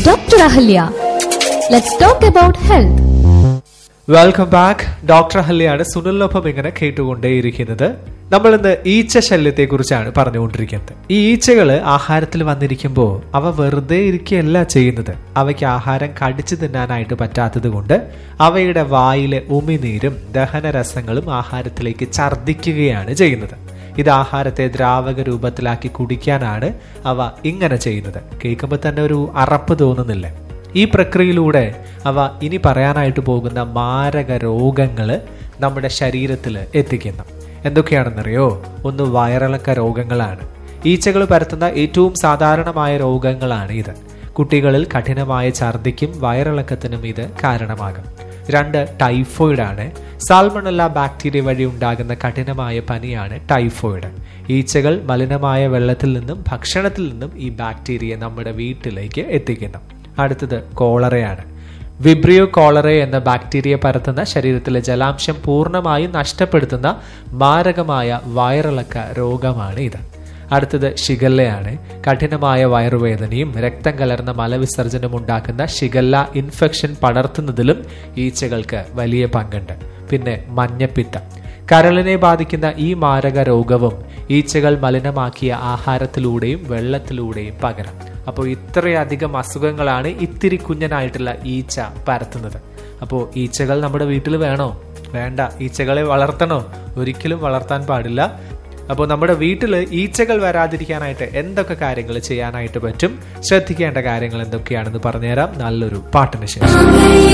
Dr. Ahalya. Let's talk about health. Welcome back doctor ഹല്ലിയാണ് സുനിലിനൊപ്പം ഇങ്ങനെ കേട്ടുകൊണ്ടേയിരിക്കുന്നത് നമ്മൾ ഇന്ന് ഈച്ച ശല്യത്തെ കുറിച്ചാണ് പറഞ്ഞുകൊണ്ടിരിക്കുന്നത് ഈ ഈച്ചകൾ ആഹാരത്തിൽ വന്നിരിക്കുമ്പോൾ അവ വെറുതെ ഇരിക്കുകയല്ല ചെയ്യുന്നത് അവയ്ക്ക് ആഹാരം കടിച്ചു തിന്നാനായിട്ട് പറ്റാത്തത് കൊണ്ട് അവയുടെ വായിലെ ഉമിനീരും ദഹനരസങ്ങളും ആഹാരത്തിലേക്ക് ഛർദ്ദിക്കുകയാണ് ചെയ്യുന്നത് ഇത് ആഹാരത്തെ ദ്രാവക രൂപത്തിലാക്കി കുടിക്കാനാണ് അവ ഇങ്ങനെ ചെയ്യുന്നത് കേൾക്കുമ്പോൾ തന്നെ ഒരു അറപ്പ് തോന്നുന്നില്ലേ ഈ പ്രക്രിയയിലൂടെ അവ ഇനി പറയാനായിട്ട് പോകുന്ന മാരക രോഗങ്ങൾ നമ്മുടെ ശരീരത്തിൽ എത്തിക്കുന്നു എന്തൊക്കെയാണെന്നറിയോ ഒന്ന് വയറിളക്ക രോഗങ്ങളാണ് ഈച്ചകൾ പരത്തുന്ന ഏറ്റവും സാധാരണമായ രോഗങ്ങളാണ് ഇത് കുട്ടികളിൽ കഠിനമായ ഛർദിക്കും വയറിളക്കത്തിനും ഇത് കാരണമാകും രണ്ട് ടൈഫോയിഡ് ആണ് സാൽമണല്ല ബാക്ടീരിയ വഴി ഉണ്ടാകുന്ന കഠിനമായ പനിയാണ് ടൈഫോയിഡ് ഈച്ചകൾ മലിനമായ വെള്ളത്തിൽ നിന്നും ഭക്ഷണത്തിൽ നിന്നും ഈ ബാക്ടീരിയ നമ്മുടെ വീട്ടിലേക്ക് എത്തിക്കുന്നു അടുത്തത് കോളറയാണ് വിബ്രിയോ കോളറെ എന്ന ബാക്ടീരിയ പരത്തുന്ന ശരീരത്തിലെ ജലാംശം പൂർണ്ണമായും നഷ്ടപ്പെടുത്തുന്ന മാരകമായ വയറിളക്ക രോഗമാണ് ഇത് അടുത്തത് ഷിഗല്ലയാണ് കഠിനമായ വയറുവേദനയും രക്തം കലർന്ന മലവിസർജനം ഉണ്ടാക്കുന്ന ഷിഗല്ല ഇൻഫെക്ഷൻ പടർത്തുന്നതിലും ഈച്ചകൾക്ക് വലിയ പങ്കുണ്ട് പിന്നെ മഞ്ഞപ്പിത്തം കരളിനെ ബാധിക്കുന്ന ഈ മാരക രോഗവും ഈച്ചകൾ മലിനമാക്കിയ ആഹാരത്തിലൂടെയും വെള്ളത്തിലൂടെയും പകരാം അപ്പോൾ ഇത്രയധികം അസുഖങ്ങളാണ് ഇത്തിരി കുഞ്ഞനായിട്ടുള്ള ഈച്ച പരത്തുന്നത് അപ്പോൾ ഈച്ചകൾ നമ്മുടെ വീട്ടിൽ വേണോ വേണ്ട ഈച്ചകളെ വളർത്തണോ ഒരിക്കലും വളർത്താൻ പാടില്ല അപ്പോൾ നമ്മുടെ വീട്ടിൽ ഈച്ചകൾ വരാതിരിക്കാനായിട്ട് എന്തൊക്കെ കാര്യങ്ങൾ ചെയ്യാനായിട്ട് പറ്റും ശ്രദ്ധിക്കേണ്ട കാര്യങ്ങൾ എന്തൊക്കെയാണെന്ന് പറഞ്ഞുതരാം നല്ലൊരു പാട്ടിന് ശേഷം